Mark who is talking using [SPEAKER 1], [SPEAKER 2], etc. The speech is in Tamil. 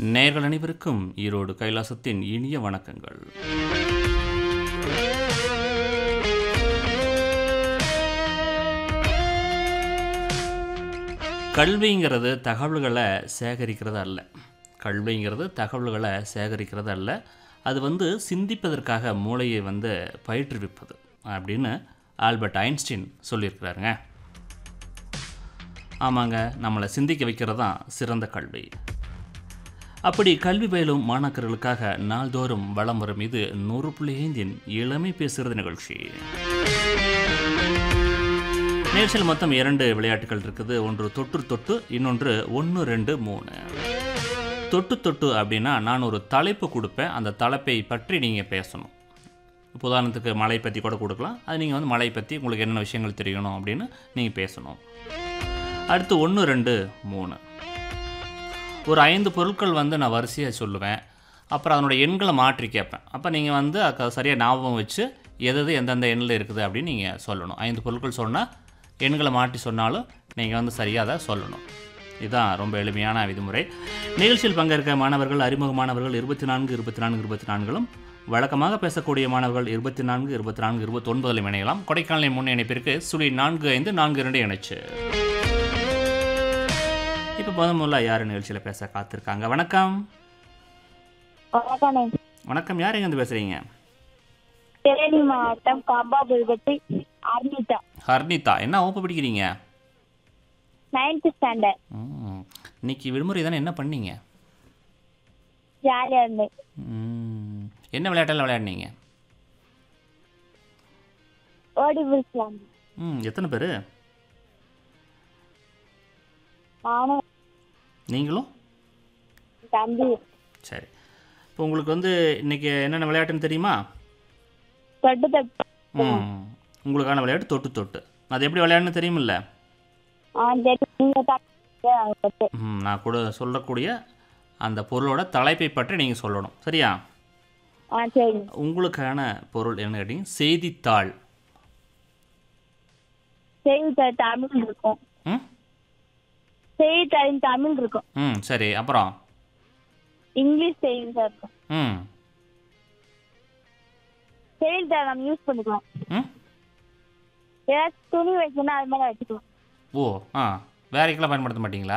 [SPEAKER 1] நேர்கள் அனைவருக்கும் ஈரோடு கைலாசத்தின் இனிய வணக்கங்கள் கல்விங்கிறது தகவல்களை சேகரிக்கிறது அல்ல கல்விங்கிறது தகவல்களை சேகரிக்கிறது அல்ல அது வந்து சிந்திப்பதற்காக மூளையை வந்து பயிற்றுவிப்பது அப்படின்னு ஆல்பர்ட் ஐன்ஸ்டீன் சொல்லியிருக்கிறாருங்க ஆமாங்க நம்மளை சிந்திக்க வைக்கிறது தான் சிறந்த கல்வி அப்படி கல்வி பயிலும் மாணாக்கர்களுக்காக நாள்தோறும் வளம் வரும் இது நூறு புள்ளி ஐந்தின் இளமை பேசுகிறது நிகழ்ச்சி நேர்ச்சியில் மொத்தம் இரண்டு விளையாட்டுகள் இருக்குது ஒன்று தொட்டு தொட்டு இன்னொன்று ஒன்று ரெண்டு மூணு தொட்டு தொட்டு அப்படின்னா நான் ஒரு தலைப்பு கொடுப்பேன் அந்த தலைப்பை பற்றி நீங்கள் பேசணும் இப்போ உதாரணத்துக்கு மழை பற்றி கூட கொடுக்கலாம் அது நீங்கள் வந்து மழை பற்றி உங்களுக்கு என்னென்ன விஷயங்கள் தெரியணும் அப்படின்னு நீங்கள் பேசணும் அடுத்து ஒன்று ரெண்டு மூணு ஒரு ஐந்து பொருட்கள் வந்து நான் வரிசையாக சொல்லுவேன் அப்புறம் அதனோட எண்களை மாற்றி கேட்பேன் அப்போ நீங்கள் வந்து அது சரியாக ஞாபகம் வச்சு எது எது எந்தெந்த எண்ணில் இருக்குது அப்படின்னு நீங்கள் சொல்லணும் ஐந்து பொருட்கள் சொன்னால் எண்களை மாற்றி சொன்னாலும் நீங்கள் வந்து சரியாக அதை சொல்லணும் இதுதான் ரொம்ப எளிமையான விதிமுறை நிகழ்ச்சியில் பங்கேற்க மாணவர்கள் அறிமுக மாணவர்கள் இருபத்தி நான்கு இருபத்தி நான்கு இருபத்தி நான்கிலும் வழக்கமாக பேசக்கூடிய மாணவர்கள் இருபத்தி நான்கு இருபத்தி நான்கு இருபத்தொன்பதிலும் இணையலாம் கொடைக்கானலின் முன் இணைப்பிற்கு சுழி நான்கு ஐந்து நான்கு இரண்டு இணைச்சு இப்போ முதல் முதல்ல யார் நிகழ்ச்சியில் பேச காத்திருக்காங்க வணக்கம்
[SPEAKER 2] வணக்கண்ணே
[SPEAKER 1] வணக்கம் யார் எங்கேருந்து பேசுகிறீங்க
[SPEAKER 2] தேனி மாவட்டம் காபாபுல்பட்டி அர்னிதா
[SPEAKER 1] ஹர்னிதா என்ன வகுப்பு படிக்கிறீங்க
[SPEAKER 2] நைன்த் ஸ்டாண்டர்ட்
[SPEAKER 1] ம். இன்னைக்கு விடுமுறை தானே என்ன பண்ணீங்க
[SPEAKER 2] ஜாலியாக இருந்தேன்
[SPEAKER 1] ம். என்ன விளையாட்டெல்லாம் விளையாடுனீங்க
[SPEAKER 2] ஓடி பிடிச்சலாம்
[SPEAKER 1] ம் எத்தனை பேர்
[SPEAKER 2] நானும்
[SPEAKER 1] நீங்களும்
[SPEAKER 2] தம்பி
[SPEAKER 1] சரி இப்போ உங்களுக்கு வந்து இன்னைக்கு என்னென்ன விளையாட்டுன்னு தெரியுமா
[SPEAKER 2] தொட்டு தொட்டு
[SPEAKER 1] ம் உங்களுக்கான விளையாட்டு தொட்டு தொட்டு அது எப்படி விளையாடணும்னு தெரியுமில்ல
[SPEAKER 2] ஆ தெரியும் நீங்கள் தொட்டு
[SPEAKER 1] ம் நான் கூட சொல்லக்கூடிய அந்த பொருளோட தலைப்பை பற்றி நீங்கள் சொல்லணும் சரியா
[SPEAKER 2] ஆ சரி
[SPEAKER 1] உங்களுக்கான பொருள் என்ன கேட்டீங்க செய்தித்தாள்
[SPEAKER 2] செய்தித்தாள் தமிழ் இருக்கும்
[SPEAKER 1] ம்
[SPEAKER 2] செய்தித்தாளின் தமிழ் இருக்கும்
[SPEAKER 1] ம் சரி அப்புறம்
[SPEAKER 2] இங்கிலீஷ் செய்தித்தாள் இருக்கும்
[SPEAKER 1] ம்
[SPEAKER 2] செய்தித்தாள் நம்ம யூஸ் பண்ணிக்கலாம்
[SPEAKER 1] ம்
[SPEAKER 2] ஏதாச்சும் துணி வச்சுன்னா அது மேலே வச்சுக்கலாம்
[SPEAKER 1] ஓ ஆ வேறைக்கெல்லாம் பயன்படுத்த மாட்டீங்களா